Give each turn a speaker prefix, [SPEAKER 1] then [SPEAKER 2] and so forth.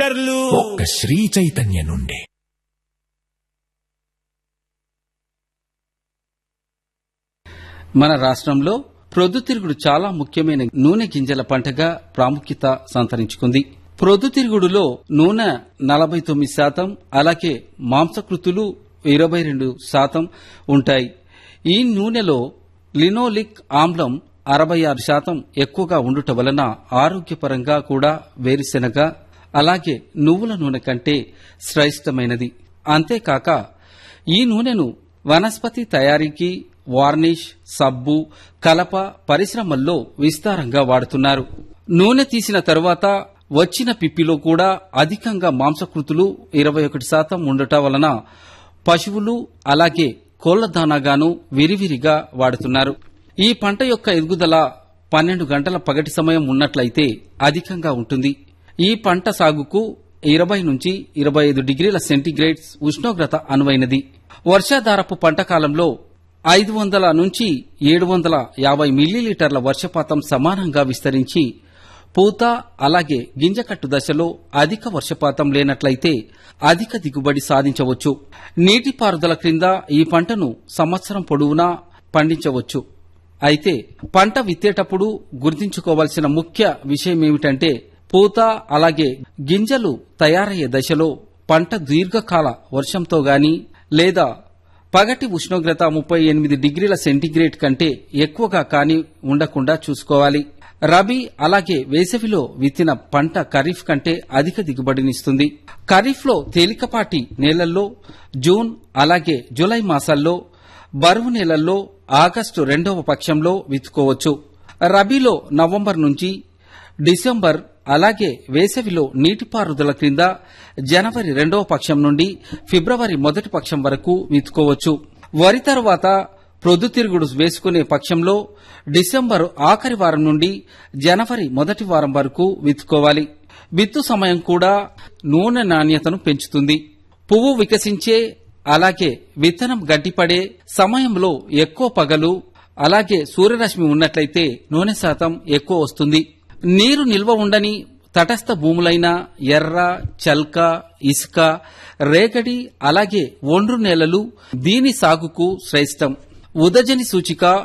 [SPEAKER 1] లీటర్లు
[SPEAKER 2] ఒక్క శ్రీ చైతన్య నుండి
[SPEAKER 3] మన రాష్ట్రంలో ప్రొద్దుతిరుగుడు చాలా ముఖ్యమైన నూనె గింజల పంటగా ప్రాముఖ్యత సంతరించుకుంది ప్రొద్దుతిరుగుడులో నూనె నలభై తొమ్మిది శాతం అలాగే మాంసకృతులు ఇరవై రెండు శాతం ఉంటాయి ఈ నూనెలో లినోలిక్ ఆమ్లం అరవై ఆరు శాతం ఎక్కువగా ఉండుట వలన ఆరోగ్యపరంగా కూడా వేరుశెనగ అలాగే నువ్వుల నూనె కంటే శ్రేష్టమైనది అంతేకాక ఈ నూనెను వనస్పతి తయారీకి వార్నిష్ సబ్బు కలప పరిశ్రమల్లో విస్తారంగా వాడుతున్నారు నూనె తీసిన తరువాత వచ్చిన పిప్పిలో కూడా అధికంగా మాంసకృతులు ఇరవై ఒకటి శాతం ఉండటం వలన పశువులు అలాగే కోళ్ల దానాగాను విరివిరిగా వాడుతున్నారు ఈ పంట యొక్క ఎదుగుదల పన్నెండు గంటల పగటి సమయం ఉన్నట్లయితే అధికంగా ఉంటుంది ఈ పంట సాగుకు ఇరవై నుంచి ఇరవై ఐదు డిగ్రీల సెంటీగ్రేడ్ ఉష్ణోగ్రత అనువైనది వర్షాధారపు పంట కాలంలో ఐదు వందల నుంచి ఏడు వందల యాభై మిల్లీలీటర్ల వర్షపాతం సమానంగా విస్తరించి పూత అలాగే గింజకట్టు దశలో అధిక వర్షపాతం లేనట్లయితే అధిక దిగుబడి సాధించవచ్చు నీటిపారుదల క్రింద ఈ పంటను సంవత్సరం పొడవునా పండించవచ్చు అయితే పంట విత్తేటప్పుడు గుర్తుంచుకోవాల్సిన ముఖ్య విషయం ఏమిటంటే పూత అలాగే గింజలు తయారయ్యే దశలో పంట దీర్ఘకాల వర్షంతో గాని లేదా పగటి ఉష్ణోగ్రత ముప్పై ఎనిమిది డిగ్రీల సెంటీగ్రేడ్ కంటే ఎక్కువగా కాని ఉండకుండా చూసుకోవాలి రబీ అలాగే వేసవిలో విత్తిన పంట ఖరీఫ్ కంటే అధిక దిగుబడినిస్తుంది ఖరీఫ్లో తేలికపాటి నేలల్లో జూన్ అలాగే జూలై మాసాల్లో బరువు నెలల్లో ఆగస్టు రెండవ పక్షంలో విత్తుకోవచ్చు రబీలో నవంబర్ నుంచి డిసెంబర్ అలాగే వేసవిలో నీటిపారుదల క్రింద జనవరి రెండవ పక్షం నుండి ఫిబ్రవరి మొదటి పక్షం వరకు విత్తుకోవచ్చు వరి తరువాత ప్రొద్దుతిరుగుడు వేసుకునే పక్షంలో డిసెంబర్ ఆఖరి వారం నుండి జనవరి మొదటి వారం వరకు విత్తుకోవాలి విత్తు సమయం కూడా నూనె నాణ్యతను పెంచుతుంది పువ్వు వికసించే అలాగే విత్తనం గడ్డిపడే సమయంలో ఎక్కువ పగలు అలాగే సూర్యరశ్మి ఉన్నట్లయితే నూనె శాతం ఎక్కువ వస్తుంది నీరు నిల్వ ఉండని తటస్థ భూములైన ఎర్ర చల్క ఇసుక రేగడి అలాగే ఒండ్రు నేలలు దీని సాగుకు శ్రేష్టం ఉదజని సూచిక